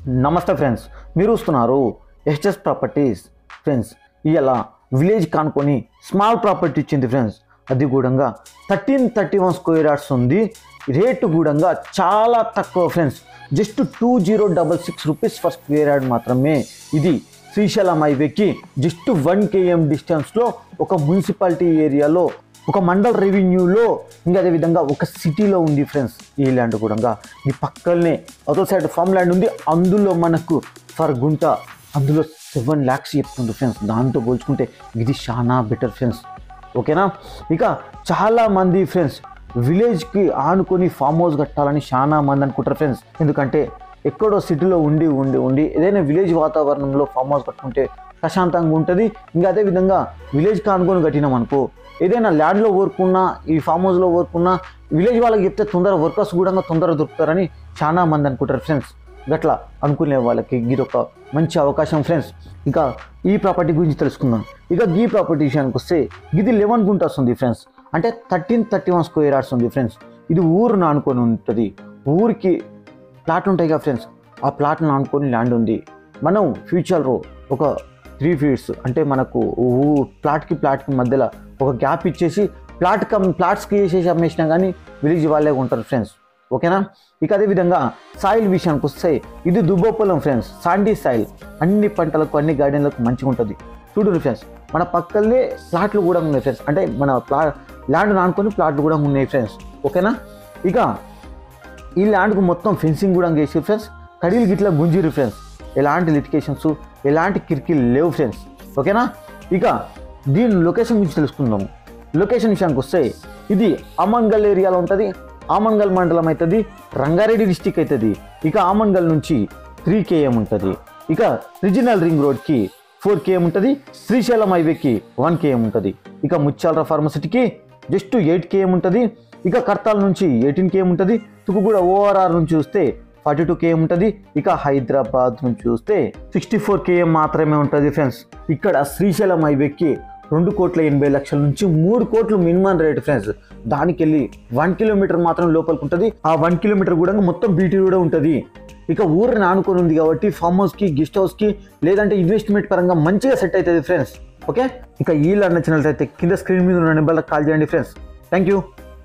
నమస్తే ఫ్రెండ్స్ మీరు చూస్తున్నారు హెచ్ఎస్ ప్రాపర్టీస్ ఫ్రెండ్స్ ఇలా విలేజ్ కానుకొని స్మాల్ ప్రాపర్టీ ఇచ్చింది ఫ్రెండ్స్ అది కూడా thirteen thirty one square yards ఉంది రేటు కూడా చాలా తక్కువ friends just two zero double six rupees for square yard మాత్రమే ఇది శ్రీశైలం హైవేకి జస్ట్ వన్ కేఎం డిస్టెన్స్లో ఒక మున్సిపాలిటీ ఏరియాలో ఒక మండల్ రెవెన్యూలో ఇంకా అదేవిధంగా ఒక సిటీలో ఉంది ఫ్రెండ్స్ ఈ ల్యాండ్ కూడా ఈ పక్కనే అదో సైడ్ ఫామ్ ల్యాండ్ ఉంది అందులో మనకు ఫర్ గుంట అందులో సెవెన్ ల్యాక్స్ చెప్తుంది ఫ్రెండ్స్ దాంతో పోల్చుకుంటే ఇది చాలా బెటర్ ఫ్రెండ్స్ ఓకేనా ఇక చాలా మంది ఫ్రెండ్స్ విలేజ్కి ఆనుకొని ఫామ్ హౌస్ కట్టాలని చాలా మంది అనుకుంటారు ఫ్రెండ్స్ ఎందుకంటే ఎక్కడో సిటీలో ఉండి ఉండి ఉండి ఏదైనా విలేజ్ వాతావరణంలో ఫామ్ హౌస్ కట్టుకుంటే ప్రశాంతంగా ఉంటుంది ఇంకా అదే విధంగా విలేజ్కి ఆనుకొని కట్టినాం అనుకో ఏదైనా ల్యాండ్లో వర్క్ ఉన్నా ఈ ఫామ్ హౌస్లో వర్క్ ఉన్నా విలేజ్ వాళ్ళకి చెప్తే తొందర వర్కర్స్ కూడా తొందరగా దొరుకుతారని చాలా మంది అనుకుంటారు ఫ్రెండ్స్ గట్లా అనుకునే వాళ్ళకి ఇది ఒక మంచి అవకాశం ఫ్రెండ్స్ ఇక ఈ ప్రాపర్టీ గురించి తెలుసుకుందాం ఇక ఈ ప్రాపర్టీ విషయానికి వస్తే ఇది లెవెన్ గుంటాస్ ఉంది ఫ్రెండ్స్ అంటే thirteen thirty one square yards ఉంది ఫ్రెండ్స్ ఇది ఊరును ఆనుకొని ఉంటుంది ఊరికి ప్లాట్ ఉంటాయి కదా ఫ్రెండ్స్ ఆ ప్లాట్ను ఆనుకొని ల్యాండ్ ఉంది మనం ఫ్యూచర్లో ఒక త్రీ ఫీట్స్ అంటే మనకు ఊ- ప్లాట్కి ప్లాట్కి మధ్యలో ఒక గ్యాప్ ఇచ్చేసి ప్లాట్ కమ్ ప్లాట్స్కి వేసేసి అమ్మేసినా కానీ విలేజ్ వాళ్ళే ఉంటారు ఫ్రెండ్స్ ఓకేనా ఇక అదేవిధంగా సాయిల్ విషయానికి వస్తే ఇది దుబ్బోపొలం ఫ్రెండ్స్ సాండీ సాయిల్ అన్ని పంటలకు అన్ని గార్డెన్లకు మంచిగా ఉంటుంది చూడండి ఫ్రెండ్స్ మన పక్కనే ప్లాట్లు కూడా ఉన్నాయి ఫ్రెండ్స్ అంటే మన ప్లా ల్యాండ్ నానుకొని ప్లాట్లు కూడా ఉన్నాయి ఫ్రెండ్స్ ఓకేనా ఇక ఈ ల్యాండ్కు మొత్తం ఫెన్సింగ్ కూడా వేసి ఫ్రెండ్స్ కడీలు గిట్ల గుంజిరు ఫ్రెండ్స్ ఎలాంటి లిటికేషన్స్ ఎలాంటి కిరికిలు లేవు ఫ్రెండ్స్ ఓకేనా ఇక దీని లొకేషన్ గురించి తెలుసుకుందాము లొకేషన్ విషయానికి వస్తే ఇది ఆమన్గల్ ఏరియాలో ఉంటుంది ఆమన్గల్ మండలం అవుతుంది రంగారెడ్డి డిస్టిక్ అవుతుంది ఇక ఆమన్గల్ నుంచి త్రీ కేఎం ఉంటుంది ఇక రిజినల్ రింగ్ రోడ్కి ఫోర్ కేఎం ఉంటుంది శ్రీశైలం హైవేకి వన్ కేఎం ఉంటుంది ఇక ముచ్చాలర ఫార్మసిటీకి జస్ట్ ఎయిట్ కేఎం ఉంటుంది ఇక కర్తాల నుంచి ఎయిటీన్ కేఎం ఉంటుంది తుకుగూడ ఓఆర్ఆర్ నుంచి చూస్తే ఫార్టీ టూ కేఎం ఉంటుంది ఇక హైదరాబాద్ నుంచి చూస్తే సిక్స్టీ ఫోర్ కేఎం మాత్రమే ఉంటుంది ఫ్రెండ్స్ ఇక్కడ శ్రీశైలం హైవేకి రెండు కోట్ల ఎనభై లక్షల నుంచి మూడు కోట్లు మినిమం రేట్ ఫ్రెండ్స్ దానికి వెళ్ళి వన్ కిలోమీటర్ మాత్రం లోపలికి ఉంటుంది ఆ వన్ కిలోమీటర్ కూడా మొత్తం బీటీ కూడా ఉంటుంది ఇక ఊరిని ఆనుకొని ఉంది కాబట్టి ఫామ్ హౌస్కి గెస్ట్ హౌస్కి లేదంటే ఇన్వెస్ట్మెంట్ పరంగా మంచిగా సెట్ అవుతుంది ఫ్రెండ్స్ ఓకే ఇక ఈ ల్యాండ్ నచ్చినట్లయితే కింద స్క్రీన్ మీద ఉన్న నెంబర్లకు కాల్ చేయండి ఫ్రెండ్స్ థ్యాంక్ యూ